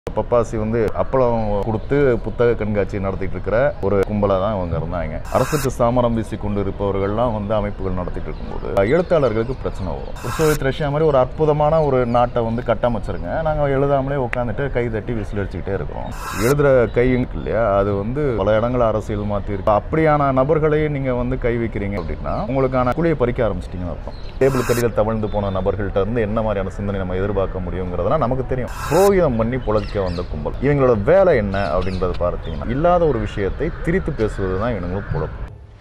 பப்பாசி வந்து அப்பளம் கொடுத்து புத்தக கண்காட்சி நடத்திட்டு இருக்கிற ஒரு கும்பலாக தான் இவங்க இருந்தாங்க அரசுக்கு சாமரம் வீசி கொண்டு இருப்பவர்கள்லாம் வந்து அமைப்புகள் நடத்திட்டு இருக்கும்போது எழுத்தாளர்களுக்கு பிரச்சனை வரும் ஒரு சோவியத் ரஷ்யா மாதிரி ஒரு அற்புதமான ஒரு நாட்டை வந்து கட்டமைச்சிருங்க நாங்கள் எழுதாமலே உட்காந்துட்டு கை தட்டி விசில் அடிச்சுக்கிட்டே இருக்கிறோம் எழுதுற கை இருக்கு இல்லையா அது வந்து பல இடங்கள் அரசியல் மாற்றி இருக்கு அப்படியான நபர்களையே நீங்கள் வந்து கை வைக்கிறீங்க அப்படின்னா உங்களுக்கான குழியை பறிக்க ஆரம்பிச்சிட்டிங்கன்னு அர்த்தம் டேபிள் கடியில் தவழ்ந்து போன நபர்கள்ட்ட இருந்து என்ன மாதிரியான சிந்தனை நம்ம எதிர்பார்க்க முடியுங்கிறதெல்லாம் நமக்கு தெரியும் புரோகிதம் பண்ணி புழைக்க வந்த கும்பல் இவங்களோட வேலை என்ன அப்படின்றத பார்த்தீங்கன்னா இல்லாத ஒரு விஷயத்தை திரித்து பேசுவது தான் இவங்களும் பொழப்பு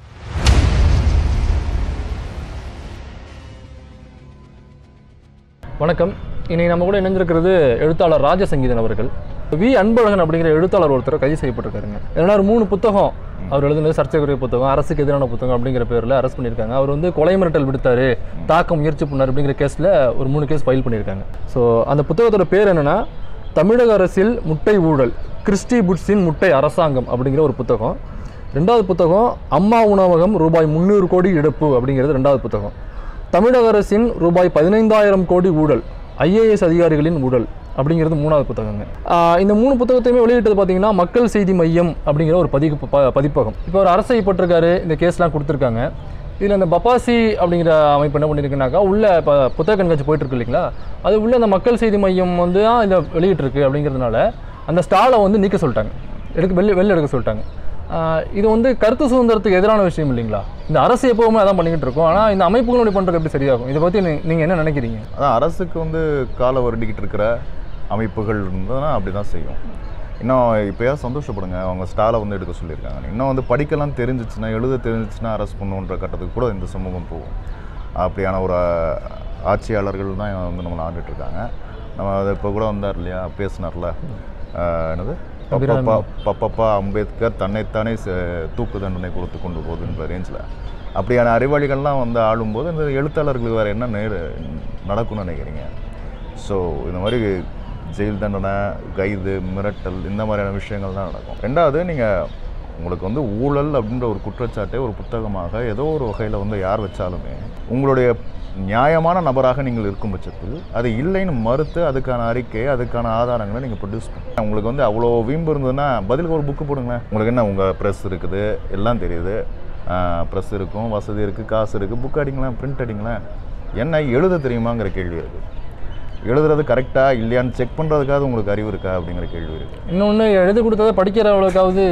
வணக்கம் இன்னைக்கு நம்ம கூட இணைஞ்சிருக்கிறது எழுத்தாளர் ராஜசங்கீதன் அவர்கள் வி அன்பழகன் அப்படிங்கிற எழுத்தாளர் ஒருத்தர் கைது செய்யப்பட்டிருக்காருங்க ஏன்னா ஒரு மூணு புத்தகம் அவர் எழுதுனது சர்ச்சைக்குரிய புத்தகம் அரசுக்கு எதிரான புத்தகம் அப்படிங்கிற பேரில் அரெஸ்ட் பண்ணியிருக்காங்க அவர் வந்து கொலை மிரட்டல் விடுத்தாரு தாக்க முயற்சி பண்ணார் அப்படிங்கிற கேஸில் ஒரு மூணு கேஸ் ஃபைல் பண்ணியிருக்காங்க ஸோ அந்த புத்தகத்தோட பேர் என்னன்னா தமிழக அரசில் முட்டை ஊழல் கிறிஸ்டி புட்ஸின் முட்டை அரசாங்கம் அப்படிங்கிற ஒரு புத்தகம் ரெண்டாவது புத்தகம் அம்மா உணவகம் ரூபாய் முந்நூறு கோடி இழப்பு அப்படிங்கிறது ரெண்டாவது புத்தகம் தமிழக அரசின் ரூபாய் பதினைந்தாயிரம் கோடி ஊழல் ஐஏஎஸ் அதிகாரிகளின் ஊழல் அப்படிங்கிறது மூணாவது புத்தகங்க ஆஹ் இந்த மூணு புத்தகத்தையுமே வெளியிட்டது பார்த்தீங்கன்னா மக்கள் செய்தி மையம் அப்படிங்கிற ஒரு பதிப்பு ப- பதிப்பகம் இப்போ ஒரு அரசு செய்யப்பட்டிருக்காரு இந்த கேஸ்லாம் கொடுத்துருக்காங்க இதில் இந்த பப்பாசி அப்படிங்கிற அமைப்பு என்ன பண்ணியிருக்குனாக்கா உள்ள இப்போ புத்தக கண்காட்சி போயிட்டு இருக்கு இல்லைங்களா அது உள்ள அந்த மக்கள் செய்தி மையம் வந்து தான் இதை வெளியிட்டிருக்கு அப்படிங்கிறதுனால அந்த ஸ்டாலை வந்து நீக்க சொல்லிட்டாங்க எடுக்க வெளில வெளில எடுக்க சொல்லிட்டாங்க ஆஹ் இது வந்து கருத்து சுதந்திரத்துக்கு எதிரான விஷயம் இல்லைங்களா இந்த அரசு எப்பவுமே அதான் பண்ணிக்கிட்டு இருக்கோம் ஆனால் இந்த அமைப்புகளுடைய பண்ணுறது எப்படி சரியாகும் இதை பற்றி நீங்கள் என்ன நினைக்கிறீங்க அதான் அரசுக்கு வந்து காலை வருடிக்கிட்டு இருக்கிற அமைப்புகள் இருந்ததுன்னா அப்படி தான் செய்யும் இன்னும் இப்போயா சந்தோஷப்படுங்க அவங்க ஸ்டாலை வந்து எடுக்க சொல்லியிருக்காங்க இன்னும் வந்து படிக்கலாம் தெரிஞ்சிச்சுன்னா எழுத தெரிஞ்சிச்சுன்னா அரசு பண்ணுன்ற கட்டத்துக்கு கூட இந்த சமூகம் போகும் அப்படியான ஒரு ஆட்சியாளர்கள் தான் வந்து நம்மளை ஆண்டுட்டு இருக்காங்க நம்ம அதை இப்போ கூட வந்தார் இல்லையா பேசினார்ல ஆஹ் என்னது பப்பப்பா பப்பப்பா அம்பேத்கர் தன்னைத்தானே ச- தூக்கு தண்டனை கொடுத்து கொண்டு போகுதுன்ற ரேஞ்சில் அப்படியான அறிவாளிகள்லாம் வந்து ஆளும்போது இந்த எழுத்தாளர்களுக்கு வேறு என்ன நேரு நடக்கும்னு நினைக்கிறீங்க ஸோ இந்த மாதிரி ஜெயில் தண்டனை கைது மிரட்டல் இந்த மாதிரியான விஷயங்கள் தான் நடக்கும் ரெண்டாவது நீங்கள் உங்களுக்கு வந்து ஊழல் அப்படின்ற ஒரு குற்றச்சாட்டை ஒரு புத்தகமாக ஏதோ ஒரு வகையில் வந்து யார் வச்சாலுமே உங்களுடைய நியாயமான நபராக நீங்கள் இருக்கும் பட்சத்தில் அது இல்லைன்னு மறுத்து அதுக்கான அறிக்கை அதுக்கான ஆதாரங்களை நீங்கள் ப்ரொடியூஸ் பண்ணுங்க உங்களுக்கு வந்து அவ்வளோ வீம்பு இருந்ததுன்னா பதிலுக்கு ஒரு புக்கு போடுங்களேன் உங்களுக்கு என்ன உங்கள் ப்ரெஸ் இருக்குது எல்லாம் தெரியுது ப்ரெஸ் இருக்கும் வசதி இருக்குது காசு இருக்குது புக் அடிங்களேன் பிரிண்ட் அடிங்களேன் என்ன எழுத தெரியுமாங்கிற கேள்வி இருக்குது எழுதுறது கரெக்டாக இல்லையான்னு செக் பண்ணுறதுக்காவது உங்களுக்கு அறிவு இருக்கா அப்படிங்கிற கேள்வி இருக்குது இன்னொன்று எழுதி கொடுத்ததை படிக்கிற அளவுக்காவது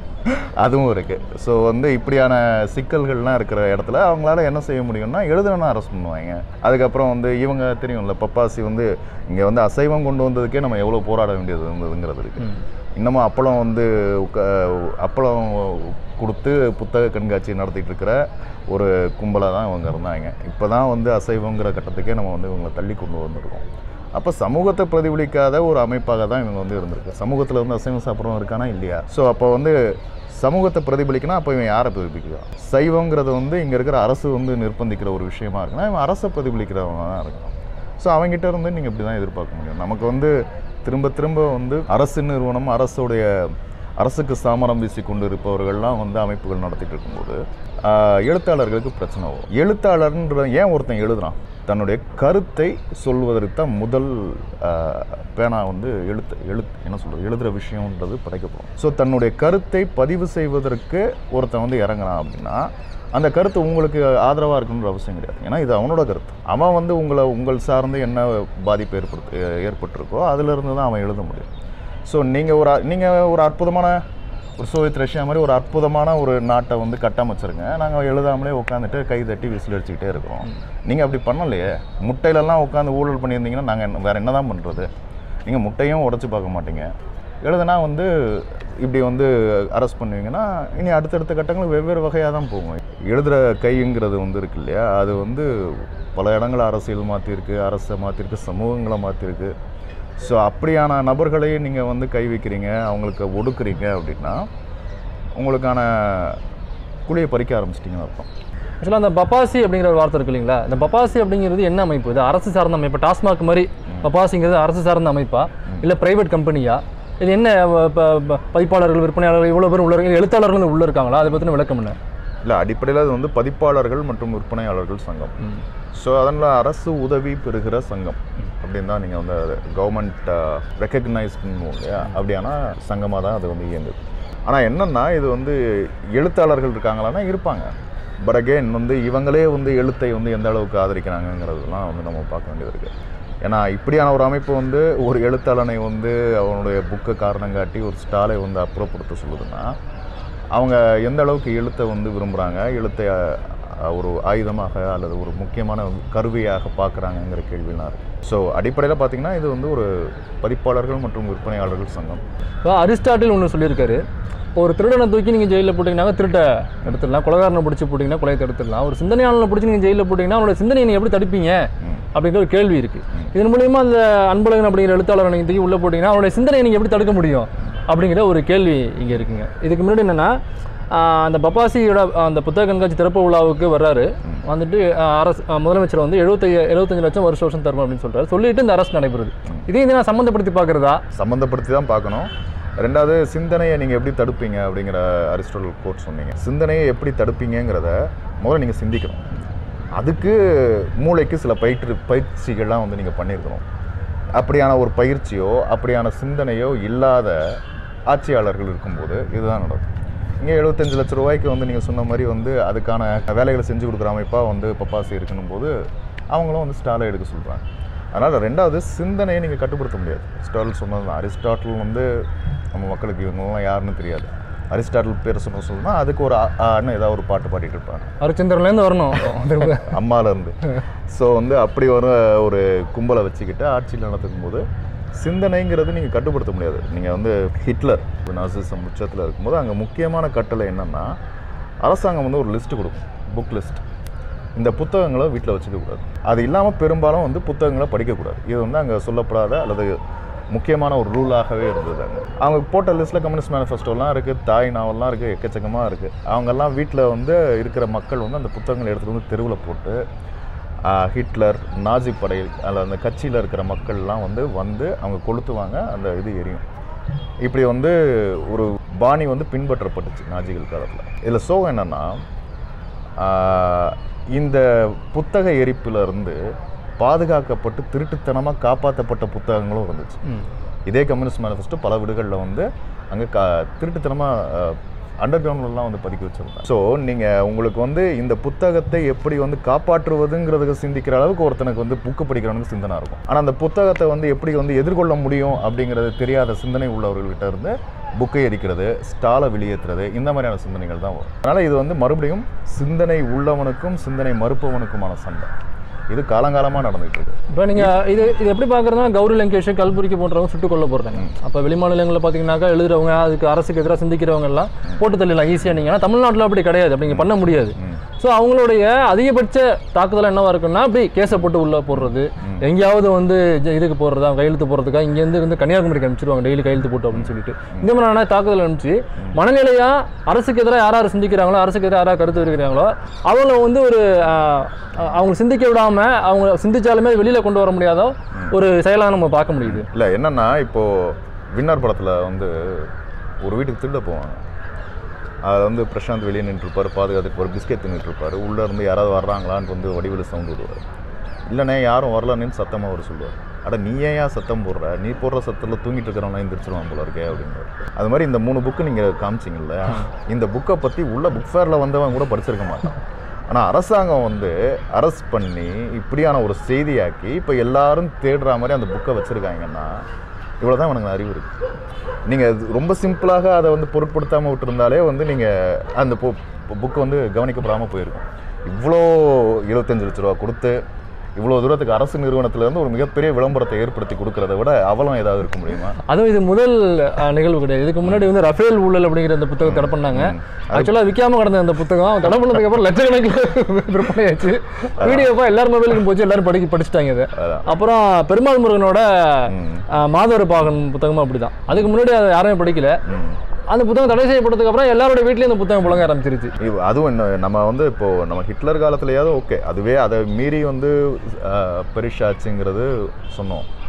அதுவும் இருக்குது ஸோ வந்து இப்படியான சிக்கல்கள்லாம் இருக்கிற இடத்துல அவங்களால என்ன செய்ய முடியும்னா எழுதுனா அரெஸ்ட் பண்ணுவாங்க அதுக்கப்புறம் வந்து இவங்க தெரியும்ல பப்பாசி வந்து இங்கே வந்து அசைவம் கொண்டு வந்ததுக்கே நம்ம எவ்வளோ போராட வேண்டியது இருந்ததுங்கிறது இருக்குது இன்னமும் அப்பளம் வந்து உக்க- அப்பளம் கொடுத்து புத்தக கண்காட்சி நடத்திட்டு இருக்கிற ஒரு கும்பலாக தான் இவங்க இருந்தாங்க இப்போ தான் வந்து அசைவங்கிற கட்டத்துக்கே நம்ம வந்து இவங்களை தள்ளி கொண்டு வந்திருக்கோம் அப்போ சமூகத்தை பிரதிபலிக்காத ஒரு அமைப்பாக தான் இவங்க வந்து இருந்திருக்கு சமூகத்தில் வந்து அசைவம் சாப்பிட்றவங்க இருக்கானா இல்லையா ஸோ அப்போ வந்து சமூகத்தை பிரதிபலிக்கணும் அப்போ இவன் யாரை பிரதிபலிக்கிறான் சைவங்கிறது வந்து இங்கே இருக்கிற அரசு வந்து நிர்பந்திக்கிற ஒரு விஷயமா இருக்குன்னா இவன் அரசை பிரதிபலிக்கிறவங்க தான் இருக்கணும் ஸோ அவங்ககிட்ட இருந்து நீங்கள் இப்படி தான் எதிர்பார்க்க முடியும் நமக்கு வந்து திரும்ப திரும்ப வந்து அரசு நிறுவனம் அரசுடைய அரசுக்கு சாமரம் வீசி கொண்டு இருப்பவர்கள்லாம் வந்து அமைப்புகள் நடத்திட்டு இருக்கும்போது ஆஹ், எழுத்தாளர்களுக்கு பிரச்சனை வரும் எழுத்தாளர்ன்ற ஏன் ஒருத்தன் எழுதுறான் தன்னுடைய கருத்தை சொல்வதற்கு தான் முதல் ஆஹ், பேனா வந்து எழுத்து எழுத்து என்ன சொல்கிறது எழுதுகிற விஷயம்ன்றது படைக்கப்படும் ஸோ தன்னுடைய கருத்தை பதிவு செய்வதற்கு ஒருத்தன் வந்து இறங்குறான் அப்படின்னா அந்த கருத்து உங்களுக்கு ஆதரவாக இருக்கணுன்ற அவசியம் கிடையாது ஏன்னா இது அவனோட கருத்து அவன் வந்து உங்களை உங்கள் சார்ந்து என்ன பாதிப்பு ஏற்படுத்து ஏற்பட்டிருக்கோ அதிலிருந்து தான் அவன் எழுத முடியும் ஸோ நீங்கள் ஒரு நீங்கள் ஒரு அற்புதமான ஒரு சோவியத் ரஷ்யா மாதிரி ஒரு அற்புதமான ஒரு நாட்டை வந்து கட்டமைச்சிருங்க நாங்கள் எழுதாமலே உட்காந்துட்டு கை தட்டி விசில் அடிச்சுக்கிட்டே இருக்கிறோம் நீங்கள் அப்படி பண்ணலையே முட்டையிலலாம் உட்காந்து ஊழல் பண்ணியிருந்தீங்கன்னா நாங்கள் என்ன வேறு என்ன தான் பண்ணுறது நீங்கள் முட்டையும் உடச்சி பார்க்க மாட்டீங்க எழுதுனா வந்து இப்படி வந்து அரெஸ்ட் பண்ணுவீங்கன்னா இனி அடுத்தடுத்த கட்டங்கள் வெவ்வேறு வகையாக தான் போகும் எழுதுகிற கைங்கிறது வந்து இருக்கு இல்லையா அது வந்து பல இடங்கள் அரசியல் மாற்றிருக்கு அரசை மாற்றிருக்கு சமூகங்களை மாற்றிருக்கு ஸோ அப்படியான நபர்களையே நீங்கள் வந்து கை வைக்கிறீங்க அவங்களுக்கு ஒடுக்குறீங்க அப்படின்னா உங்களுக்கான குழியை பறிக்க ஆரம்பிச்சிட்டிங்கன்னு அர்த்தம் ஆக்சுவலாக அந்த பப்பாசி அப்படிங்கிற ஒரு வார்த்தை இருக்கு இல்லைங்களா இந்த பப்பாசி அப்படிங்கிறது என்ன அமைப்பு இது அரசு சார்ந்த அமைப்பு டாஸ்மாக் மாதிரி பப்பாசிங்கிறது அரசு சார்ந்த அமைப்பா இல்லை பிரைவேட் கம்பெனியா இது என்ன ப- ப- ப- பதிப்பாளர்கள் விற்பனையாளர்கள் இவ்வளோ பேர் உள்ள இருக்காங்க எழுத்தாளர்கள் உள்ள இருக்காங்களா அதை பற்றின விளக்கம் என்ன இல்லை அடிப்படையில் அது வந்து பதிப்பாளர்கள் மற்றும் விற்பனையாளர்கள் சங்கம் ஸோ அதனால் அரசு உதவி பெறுகிற சங்கம் அப்படின்னு தான் நீங்கள் வந்து கவர்மெண்ட் ரெக்கக்னைஸ் பண்ணுவோம் இல்லையா அப்படியான சங்கமாக தான் அது வந்து இயங்குது ஆனால் என்னென்னா இது வந்து எழுத்தாளர்கள் இருக்காங்களான்னா இருப்பாங்க பட் அகெயின் வந்து இவங்களே வந்து எழுத்தை வந்து எந்த அளவுக்கு ஆதரிக்கிறாங்கங்கிறதுலாம் வந்து நம்ம பார்க்க வேண்டியது இருக்குது ஏன்னா இப்படியான ஒரு அமைப்பு வந்து ஒரு எழுத்தாளனை வந்து அவனுடைய புக்கை காரணம் காட்டி ஒரு ஸ்டாலை வந்து அப்புறப்படுத்த சொல்லுதுன்னா அவங்க எந்த அளவுக்கு எழுத்தை வந்து விரும்புகிறாங்க எழுத்தை அஹ், ஒரு ஆயுதமாக அல்லது ஒரு முக்கியமான கருவியாக பார்க்குறாங்கங்கிற கேள்விலாம் இருக்குது ஸோ அடிப்படையில் பார்த்தீங்கன்னா இது வந்து ஒரு பதிப்பாளர்கள் மற்றும் விற்பனையாளர்கள் சங்கம் இப்போ அரிஸ்டாட்டில் ஒன்று சொல்லியிருக்காரு இப்போ ஒரு திருடனை தூக்கி நீங்கள் ஜெயிலில் போட்டிங்கன்னா திருட்டை எடுத்துடலாம் கொலகாரனை பிடிச்சி போட்டிங்கன்னா கொலையை எடுத்துடலாம் ஒரு சிந்தனையாளனை பிடிச்சி நீங்கள் ஜெயிலில் போட்டிங்கன்னா அவனோட சிந்தனையை நீங்கள் எப்படி தடுப்பீங்க அப்படிங்கிற ஒரு கேள்வி இருக்குது இதன் மூலியமா அந்த அன்பழகன் அப்படிங்கிற எழுத்தாளரை நீங்கள் தூக்கி உள்ளே போட்டிங்கன்னா அவனுடைய சிந்தனையை நீங்கள் எப்படி தடுக்க முடியும் அப்படிங்கிற ஒரு கேள்வி இங்கே இருக்குங்க இதுக்கு முன்னாடி என்னென்னா அந்த பப்பாசியோட அந்த புத்தக கண்காட்சி திறப்பு விழாவுக்கு வர்றாரு வந்துட்டு ஆஹ், அரசு ஆஹ், முதலமைச்சர் வந்து எழுபத்தி எழுபத்தஞ்சு லட்சம் வருஷ வருஷம் தருவோம் அப்படின்னு சொல்றாரு சொல்லிட்டு இந்த அரசு நடைபெறுது இதையும் இதை நான் சம்மந்தப்படுத்தி பார்க்குறதா சம்மந்தப்படுத்தி தான் பார்க்கணும் ரெண்டாவது சிந்தனையை நீங்கள் எப்படி தடுப்பீங்க அப்படிங்கிற அரிஸ்டோடல் கோட் சொன்னீங்க சிந்தனையை எப்படி தடுப்பீங்கங்கிறத முதல்ல நீங்கள் சிந்திக்கணும் அதுக்கு மூளைக்கு சில பயிற்று பயிற்சிகள்லாம் வந்து நீங்கள் பண்ணியிருக்கணும் அப்படியான ஒரு பயிற்சியோ அப்படியான சிந்தனையோ இல்லாத ஆட்சியாளர்கள் இருக்கும்போது இதுதான் நடக்கும் இங்கே எழுபத்தஞ்சு லட்ச ரூபாய்க்கு வந்து நீங்கள் சொன்ன மாதிரி வந்து அதுக்கான வேலைகளை செஞ்சு கொடுக்குற அமைப்பாக வந்து பப்பாசி இருக்கணும் போது அவங்களும் வந்து ஸ்டாலை எடுக்க சொல்கிறாங்க அதனால் ரெண்டாவது சிந்தனையை நீங்கள் கட்டுப்படுத்த முடியாது அரிஸ்டாட்டில் சொன்னது தான் அரிஸ்டாட்டில் வந்து நம்ம மக்களுக்கு இவங்கெல்லாம் யாருன்னு தெரியாது அரிஸ்டாட்டில் பேர் சொன்ன சொல்லணும்னா அதுக்கு ஒரு ஆ- ஆன்னு ஏதாவது ஒரு பாட்டு பாடிட்டு இருப்பாங்க அரிச்சந்திரன்லேருந்து வரணும் திரும்ப அம்மாலேருந்து ஸோ வந்து அப்படி வர ஒரு கும்பலை வச்சுக்கிட்டு ஆட்சியில் நடத்துக்கும் போது சிந்தனைங்கிறது நீங்கள் கட்டுப்படுத்த முடியாது நீங்கள் வந்து ஹிட்லர் நாசிசம் உச்சத்தில் இருக்கும்போது அங்கே முக்கியமான கட்டளை என்னென்னா அரசாங்கம் வந்து ஒரு லிஸ்ட்டு கொடுக்கும் புக் லிஸ்ட் இந்த புத்தகங்களை வீட்டில் வச்சுக்கக்கூடாது அது இல்லாமல் பெரும்பாலும் வந்து புத்தகங்களை படிக்கக்கூடாது இது வந்து அங்கே சொல்லப்படாத அல்லது முக்கியமான ஒரு ரூலாகவே இருந்தது அங்கே அவங்க போட்ட லிஸ்ட்டில் கம்யூனிஸ்ட் மேனிஃபெஸ்டோலாம் இருக்குது தாய் நாவல்லாம் இருக்குது எக்கச்சக்கமாக இருக்குது அவங்கெல்லாம் வீட்டில் வந்து இருக்கிற மக்கள் வந்து அந்த புத்தகங்களை எடுத்துகிட்டு வந்து தெருவில் போட்டு ஆஹ், ஹிட்லர் நாஜி படை அல்ல அந்த கட்சியில் இருக்கிற மக்கள்லாம் வந்து வந்து அவங்க கொளுத்துவாங்க அந்த இது எரியும் இப்படி வந்து ஒரு பாணி வந்து பின்பற்றப்பட்டுச்சு நாஜிகள் காலத்தில் இதில் சோகம் என்னென்னா ஆஹ், இந்த புத்தக எரிப்புல இருந்து பாதுகாக்கப்பட்டு திருட்டுத்தனமாக காப்பாற்றப்பட்ட புத்தகங்களும் இருந்துச்சு ம். இதே கம்யூனிஸ்ட் மேனிஃபெஸ்டோ பல வீடுகளில் வந்து அங்கே கா திருட்டுத்தனமாக அண்டர் கிரவுண்ட்லாம் வந்து பதுக்கி வச்சிருந்தாங்க ஸோ நீங்கள் உங்களுக்கு வந்து இந்த புத்தகத்தை எப்படி வந்து காப்பாற்றுவதுங்கிறதுக்கு சிந்திக்கிற அளவுக்கு ஒருத்தனுக்கு வந்து புக்கு படிக்கிறவனுக்கு சிந்தனை இருக்கும் ஆனால் அந்த புத்தகத்தை வந்து எப்படி வந்து எதிர்கொள்ள முடியும் அப்படிங்கிறது தெரியாத சிந்தனை உள்ளவர்கள்கிட்ட இருந்து புக்கை எரிக்கிறது ஸ்டாலை வெளியேற்றுறது இந்த மாதிரியான சிந்தனைகள் தான் வரும் அதனால் இது வந்து மறுபடியும் சிந்தனை உள்ளவனுக்கும் சிந்தனை மறுப்பவனுக்குமான சண்டை இது காலங்காலமாக நடந்துகிட்டு இருக்கு இப்போ நீங்கள் இது இது எப்படி பார்க்குறதுனா கௌரி லங்கேஷ் கல்புரிக்கு போன்றவங்க சுட்டுக் கொல்ல போகிறாங்க அப்போ வெளிமாநிலங்களில் பார்த்தீங்கன்னாக்கா எழுதுறவங்க அதுக்கு அரசுக்கு எதிராக சிந்திக்கிறவங்க எல்லாம் போட்டு தள்ளலாம் ஈஸியாக நீங்கள் ஆனால் தமிழ்நாட்டில் அப்படி கிடையாது அப்படிங்க பண்ண முடியாது ஸோ அவங்களுடைய அதிகபட்ச தாக்குதல் என்னவா இருக்குன்னா அப்படி கேஸை போட்டு உள்ளே போடுறது எங்கேயாவது வந்து ஜ- இதுக்கு போடுறதா கையெழுத்து போடுறதுக்கா இங்கேருந்து வந்து கன்னியாகுமரிக்கு அனுப்பிச்சிருவாங்க டெய்லி கையெழுத்து போட்டு அப்படின்னு சொல்லிட்டு இந்த மாதிரியான தாக்குதல் அனுப்பிச்சு மனநிலையா அரசுக்கு எதிராக யார் யார் சிந்திக்கிறாங்களோ அரசுக்கு எதிராக யாராவது கருத்து இருக்கிறாங்களோ அவங்கள வந்து ஒரு ஆஹ், அஹ், அவங்க சிந்திக்க விடாம அவங்க சிந்திச்சாலுமே அது வெளியில கொண்டு வர முடியாத ஒரு செயலாக நம்ம பார்க்க முடியுது இல்லை என்னன்னா இப்போது வின்னர் படத்தில் வந்து ஒரு வீட்டுக்கு திருட போவாங்க அதில் வந்து பிரசாந்த் வெளியே நின்றுருப்பார் பாதுகாத்துட்டு ஒரு பிஸ்கெட் தின்னுட்டு இருப்பார் உள்ளே இருந்து யாராவது வர்றாங்களான்னு வந்து வடிவில் சவுண்ட் விடுவார் இல்லைண்ணே யாரும் வரலன்னு சத்தமாக அவர் சொல்லுவார் அட நீ ஏன் ஏன் சத்தம் போடுற நீ போடுற சத்தத்தில் தூங்கிட்டு இருக்கிறவனா எந்திரிச்சிருவான் போல இருக்கே அப்படிங்கிறார் அது மாதிரி இந்த மூணு புக்கு நீங்கள் காமிச்சிங்கல்ல இந்த புக்கை பற்றி உள்ள புக் ஃபேரில் வந்தவன் கூட படிச்சிருக்க மாட்டான் ஆனால் அரசாங்கம் வந்து அரெஸ்ட் பண்ணி இப்படியான ஒரு செய்தியாக்கி இப்போ எல்லாரும் தேடுற மாதிரி அந்த புக்கை வச்சுருக்காங்கன்னா இவ்வளோ தான் எனக்கு அறிவு இருக்குது நீங்கள் ரொம்ப சிம்பிளாக அதை வந்து பொருட்படுத்தாமல் விட்டுருந்தாலே வந்து நீங்கள் அந்த புக்கு வந்து கவனிக்கப்படாமல் போயிருக்கும் இவ்வளோ இருபத்தஞ்சு லட்ச ரூபா கொடுத்து இவ்வளோ தூரத்துக்கு அரசு நிறுவனத்திலேருந்து ஒரு மிகப்பெரிய விளம்பரத்தை ஏற்படுத்தி கொடுக்கறத விட அவலம் ஏதாவது இருக்க முடியுமா அதுவும் இது முதல் அஹ், நிகழ்வு கிடையாது இதுக்கு முன்னாடி வந்து ரஃபேல் ஊழல் அப்படிங்கிற அந்த புத்தகம் தடை பண்ணாங்க ஆக்சுவலாக விற்காம கிடந்த அந்த புத்தகம் தடை பண்ணதுக்கு அப்புறம் லட்சக்கணக்கில் விற்பனையாச்சு பிடிஎஃபா எல்லார் மொபைலுக்கும் போச்சு எல்லாரும் படிக்க படிச்சுட்டாங்க இதை அதான். அப்புறம் பெருமாள் முருகனோட ம். அஹ், மாதவர பாகன் புத்தகமும் அப்படிதான் அதுக்கு முன்னாடி அதை யாருமே படிக்கல ம். அந்த புத்தகம் தடை செய்யப்பட்டதுக்கு அப்புறம் எல்லாரோட வீட்லயும் அந்த புத்தகம் புழங்க ஆரம்பிச்சிருச்சு இவ்- அதுவும் என்ன நம்ம வந்து இப்போது நம்ம ஹிட்லர் காலத்துலையாவது ஓகே அதுவே அதை மீறி வந்து அஹ், பெரிஷாச்சுங்கிறது சொன்னோம்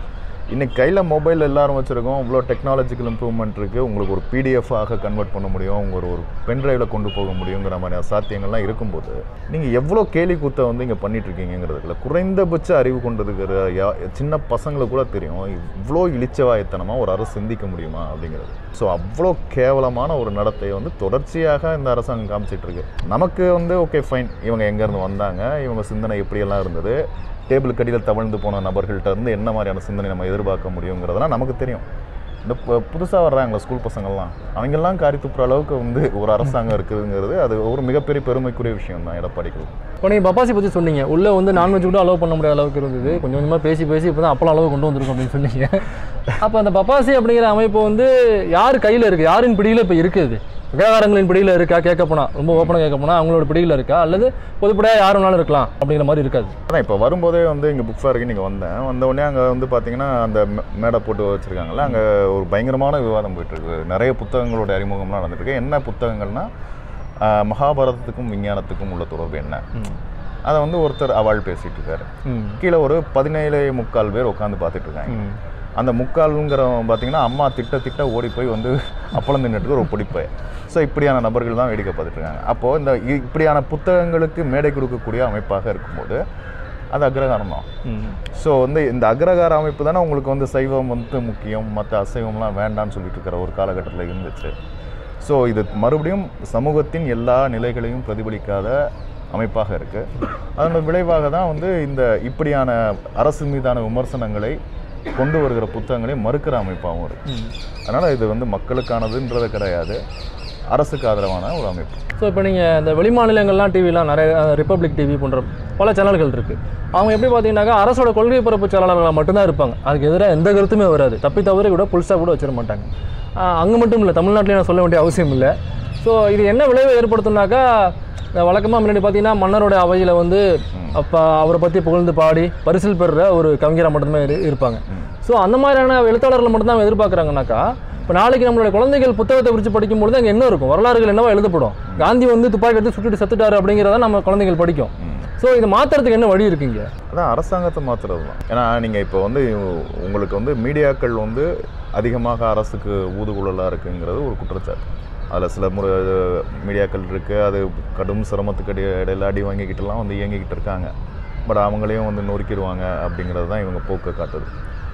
இன்னைக்கு கையில் மொபைல் எல்லாரும் வச்சுருக்கோம் இவ்வளோ டெக்னாலஜிக்கல் இம்ப்ரூவ்மெண்ட் இருக்குது உங்களுக்கு ஒரு பிடிஎஃப் ஆக கன்வெர்ட் பண்ண முடியும் உங்க ஒரு ஒரு பென்ட்ரைவில் கொண்டு போக முடியுங்கிற மாதிரியான சாத்தியங்கள்லாம் இருக்கும்போது நீங்கள் எவ்வளோ கேலி கூத்தை வந்து இங்கே பண்ணிட்டு இருக்கீங்கிறதுல குறைந்தபட்ச அறிவு கொண்டிருக்கிற யா சின்ன பசங்களுக்கு கூட தெரியும் இவ்வளோ இளிச்சவாயத்தனமாக ஒரு அரசு சிந்திக்க முடியுமா அப்படிங்கிறது ஸோ அவ்வளோ கேவலமான ஒரு நடத்தையை வந்து தொடர்ச்சியாக இந்த அரசாங்கம் காமிச்சிட்டு இருக்கு நமக்கு வந்து ஓகே ஃபைன் இவங்க எங்கேருந்து வந்தாங்க இவங்க சிந்தனை எப்படியெல்லாம் இருந்தது டேபிள் கடியில் தவழ்ந்து போன நபர்கள்ட்ட இருந்து என்ன மாதிரியான சிந்தனை நம்ம எதிர்பார்க்க முடியுங்கிறதெல்லாம் நமக்கு தெரியும் இந்த புதுசாக வர்றாங்களே ஸ்கூல் பசங்கள்லாம் அவங்கெல்லாம் காரி துப்புற அளவுக்கு வந்து ஒரு அரசாங்கம் இருக்குதுங்கிறது அது ஒரு மிகப்பெரிய பெருமைக்குரிய விஷயம் தான் எடப்பாடிக்கு இப்போ நீங்கள் பப்பாசி பற்றி சொன்னீங்க உள்ளே வந்து நான்வெஜ் கூட அலோவ் பண்ண முடியாத அளவுக்கு இருந்தது கொஞ்சம் கொஞ்சமாக பேசி பேசி இப்போ தான் அப்பளம் அளவு கொண்டு வந்திருக்கோம் அப்படின்னு சொன்னீங்க அப்போ அந்த பப்பாசி அப்படிங்கிற அமைப்பு வந்து யார் கையில் இருக்குது யாரின் பிடியில் இப்போ இருக்குது விவகாரங்களின் பிடியில் இருக்கா கேட்க போனா ரொம்ப ஓப்பனாக கேட்க போனா அவங்களோட பிடியில் இருக்கா அல்லது பொதுப்படையாக யார் வேணாலும் இருக்கலாம் அப்படிங்கிற மாதிரி இருக்காது அதான் இப்போ வரும்போதே வந்து இங்கே புக் ஃபேருக்கு நீங்கள் வந்தேன் வந்த உடனே அங்கே வந்து பார்த்தீங்கன்னா அந்த மே- மேடை போட்டு வச்சுருக்காங்கல்ல அங்கே ஒரு பயங்கரமான விவாதம் போயிட்டுருக்கு நிறைய புத்தகங்களோட அறிமுகம்லாம் நடந்துட்டுருக்கு என்ன புத்தகங்கள்னா ஆஹ், மகாபாரதத்துக்கும் விஞ்ஞானத்துக்கும் உள்ள தொடர்பு என்ன அதை வந்து ஒருத்தர் அவாள் பேசிட்டு இருக்காரு ம் கீழே ஒரு பதினேழு முக்கால் பேர் உட்காந்து பார்த்துட்டு இருக்காங்க ம் அந்த முக்கால்ங்கிறவன் பார்த்தீங்கன்னா அம்மா திட்ட திட்ட ஓடி போய் வந்து அப்பளம் தின்னுட்டு ஒரு பொடிப்பை ஸோ இப்படியான நபர்கள் தான் வேடிக்கை பார்த்துட்டு இருக்காங்க அப்போது இந்த இ- இப்படியான புத்தகங்களுக்கு மேடை கொடுக்கக்கூடிய அமைப்பாக இருக்கும்போது அது அக்ரகாரம் தான் ம் ஸோ வந்து இந்த அக்ரகார அமைப்பு தானே உங்களுக்கு வந்து சைவம் வந்து முக்கியம் மற்ற அசைவம்லாம் வேண்டாம்னு சொல்லிட்டு இருக்கிற ஒரு காலகட்டத்தில் இருந்துச்சு ஸோ இது மறுபடியும் சமூகத்தின் எல்லா நிலைகளையும் பிரதிபலிக்காத அமைப்பாக இருக்குது அதனோட விளைவாக தான் வந்து இந்த இப்படியான அரசு மீதான விமர்சனங்களை கொண்டு வருகிற புத்தகங்களை மறுக்கிற அமைப்பாகவும் இருக்குது ம் அதனால் இது வந்து மக்களுக்கானதுன்றது கிடையாது அரசுக்கு ஆதரவான ஒரு அமைப்பு ஸோ இப்போ நீங்கள் இந்த வெளிமாநிலங்கள்லாம் டிவிலாம் நிறைய அஹ், ரிப்பப்ளிக் டிவி போன்ற பல சேனல்கள் இருக்குது அவங்க எப்படி பார்த்தீங்கன்னாக்கா அரசோட கொள்கை பரப்பு செயலாளர்களாக மட்டும்தான் இருப்பாங்க அதுக்கு எதிராக எந்த கருத்துமே வராது தப்பி தவறி கூட புல்ஸாக கூட வச்சிட மாட்டாங்க அங்கே மட்டும் இல்லை தமிழ்நாட்டிலையும் நான் சொல்ல வேண்டிய அவசியம் இல்லை ஸோ இது என்ன விளைவை ஏற்படுத்தும்னாக்கா வழக்கமாக முன்னாடி பார்த்தீங்கன்னா மன்னரோட அவையில் வந்து அப்போ அவரை பற்றி புகழ்ந்து பாடி பரிசில் பெறுற ஒரு கவிஞராக மட்டுமே இரு- இருப்பாங்க ஸோ அந்த மாதிரியான எழுத்தாளர்கள் மட்டும்தான் அவங்க எதிர்பார்க்குறாங்கனாக்கா இப்போ நாளைக்கு நம்மளோட குழந்தைகள் புத்தகத்தை குறித்து படிக்கும்பொழுது அங்கே என்ன இருக்கும் வரலாறுகள் என்னவா எழுதப்படும் காந்தி வந்து துப்பாக்கி எடுத்து சுட்டுட்டு செத்துட்டாரு அப்படிங்கிறத நம்ம குழந்தைகள் படிக்கும் ஸோ இதை மாற்றுறதுக்கு என்ன வழி இருக்குங்க அதான் அரசாங்கத்தை மாற்றுறது தான் ஏன்னா நீங்கள் இப்போ வந்து உங்களுக்கு வந்து மீடியாக்கள் வந்து அதிகமாக அரசுக்கு ஊதுகுழலாக இருக்குங்கிறது ஒரு குற்றச்சாட்டு அதில் சில முறை மீடியாக்கள் இருக்குது அது கடும் சிரமத்துக்கு அடி இடையில அடி வாங்கிக்கிட்டுலாம் வந்து இயங்கிக்கிட்டு இருக்காங்க பட் அவங்களையும் வந்து நொறுக்கிடுவாங்க அப்படிங்கிறது தான் இவங்க போக்கை காட்டுது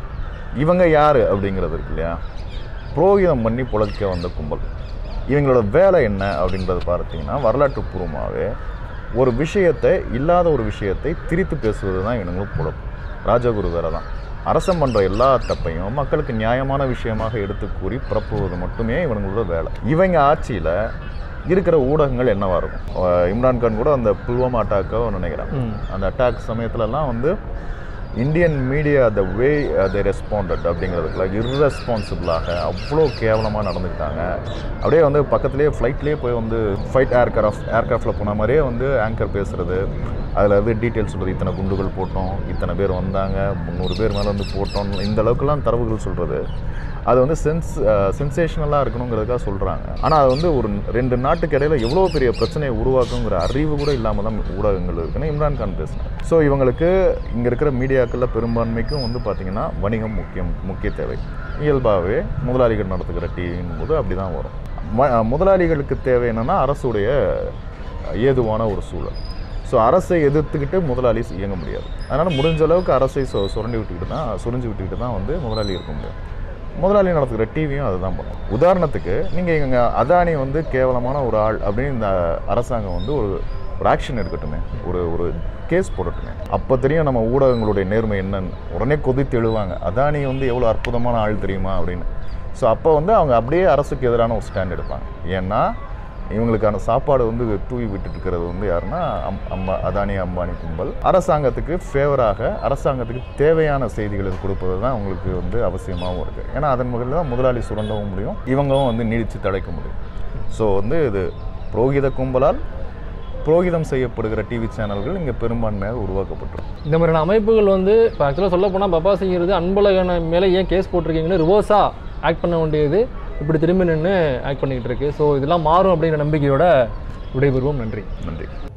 இவங்க யார் அப்படிங்கிறது இருக்கு இல்லையா புரோகிதம் பண்ணி புழைக்க வந்த கும்பல் இவங்களோட வேலை என்ன அப்படின்றத பார்த்தீங்கன்னா வரலாற்று பூர்வமாகவே ஒரு விஷயத்தை இல்லாத ஒரு விஷயத்தை திரித்து பேசுவது தான் இவங்களுக்கு பொழப்பு ராஜகுரு வேலை தான் அரசம் பண்ணுற எல்லா தப்பையும் மக்களுக்கு நியாயமான விஷயமாக எடுத்து கூறி பரப்புவது மட்டுமே இவங்களோட வேலை இவங்க ஆட்சியில் இருக்கிற ஊடகங்கள் என்னவா இருக்கும் அஹ் இம்ரான்கான் கூட அந்த புல்வாமா அட்டாக்கோ நினைக்கிறேன் ம் அந்த அட்டாக் சமயத்துலலாம் வந்து Indian media the way they responded அப்படிங்கிறதுக்குல irresponsible-ஆக அவ்வளோ கேவலமாக நடந்துக்கிட்டாங்க அப்படியே வந்து பக்கத்துலேயே ஃப்ளைட்லேயே போய் வந்து ஃபைட் ஏர்கிராஃப்ட் ஏர்கிராஃப்டில் போன மாதிரியே வந்து ஆங்கர் பேசுகிறது அதில் வந்து டீட்டெயில்ஸ் சொல்கிறது இத்தனை குண்டுகள் போட்டோம் இத்தனை பேர் வந்தாங்க முந்நூறு பேர் மேலே வந்து போட்டோம் இந்த அளவுக்குலாம் தரவுகள் சொல்கிறது அது வந்து சென்ஸ் சென்சேஷனலாக இருக்கணுங்கிறதுக்காக சொல்கிறாங்க ஆனால் அது வந்து ஒரு ரெண்டு நாட்டுக்கு இடையில எவ்வளோ பெரிய பிரச்சனையை உருவாக்குங்கிற அறிவு கூட இல்லாமல் தான் ஊடகங்கள் இருக்குன்னு இம்ரான்கான் பேசினார் ஸோ இவங்களுக்கு இங்கே இருக்கிற மீடியாக்களில் பெரும்பான்மைக்கும் வந்து பார்த்திங்கன்னா வணிகம் முக்கியம் முக்கிய தேவை இயல்பாகவே முதலாளிகள் நடத்துகிற டிவிங்கும் போது அப்படி தான் வரும் ம- முதலாளிகளுக்கு தேவை என்னென்னா அரசுடைய ஏதுவான ஒரு சூழல் ஸோ அரசை எதிர்த்துக்கிட்டு முதலாளி இயங்க முடியாது அதனால் முடிஞ்ச அளவுக்கு அரசை சொ சுரண்டி விட்டுக்கிட்டு தான் சுரிஞ்சு விட்டுக்கிட்டு தான் வந்து முதலாளி இருக்க முடியும் முதலாளி நடத்துகிற டிவியும் அதுதான் பண்ணும் உதாரணத்துக்கு நீங்கள் இங்கே அதானி வந்து கேவலமான ஒரு ஆள் அப்படின்னு இந்த அரசாங்கம் வந்து ஒரு ஒரு ஆக்ஷன் எடுக்கட்டுமே ஒரு ஒரு கேஸ் போடட்டுமே அப்போ தெரியும் நம்ம ஊடகங்களுடைய நேர்மை என்னன்னு உடனே கொதித்து எழுவாங்க அதானி வந்து எவ்வளோ அற்புதமான ஆள் தெரியுமா அப்படின்னு ஸோ அப்போ வந்து அவங்க அப்படியே அரசுக்கு எதிரான ஒரு ஸ்டாண்ட் எடுப்பாங்க ஏன்னா இவங்களுக்கான சாப்பாடு வந்து தூவி விட்டுட்டு இருக்கிறது வந்து யாருன்னா அம் அம்மா அதானி அம்பானி கும்பல் அரசாங்கத்துக்கு ஃபேவராக அரசாங்கத்துக்கு தேவையான செய்திகளை கொடுப்பது தான் அவங்களுக்கு வந்து அவசியமாகவும் இருக்குது ஏன்னா அதன் முறையில் தான் முதலாளி சுரண்டவும் முடியும் இவங்களும் வந்து நீடித்து தழைக்க முடியும் ஸோ வந்து இது புரோகித கும்பலால் புரோகிதம் செய்யப்படுகிற டிவி சேனல்கள் இங்கே பெரும்பான்மையாக உருவாக்கப்பட்டிருக்கு இந்த மாதிரியான அமைப்புகள் வந்து இப்போ ஆக்சுவலாக சொல்ல போனால் பப்பா செய்கிறது அன்பழகன மேலே ஏன் கேஸ் போட்டிருக்கீங்கன்னு ரிவர்ஸாக ஆக்ட் பண்ண வேண்டியது இப்படி திரும்பி நின்று ஆக்ட் பண்ணிக்கிட்டு இருக்கு ஸோ இதெல்லாம் மாறும் அப்படிங்கிற நம்பிக்கையோட விடைபெறுவோம் நன்றி நன்றி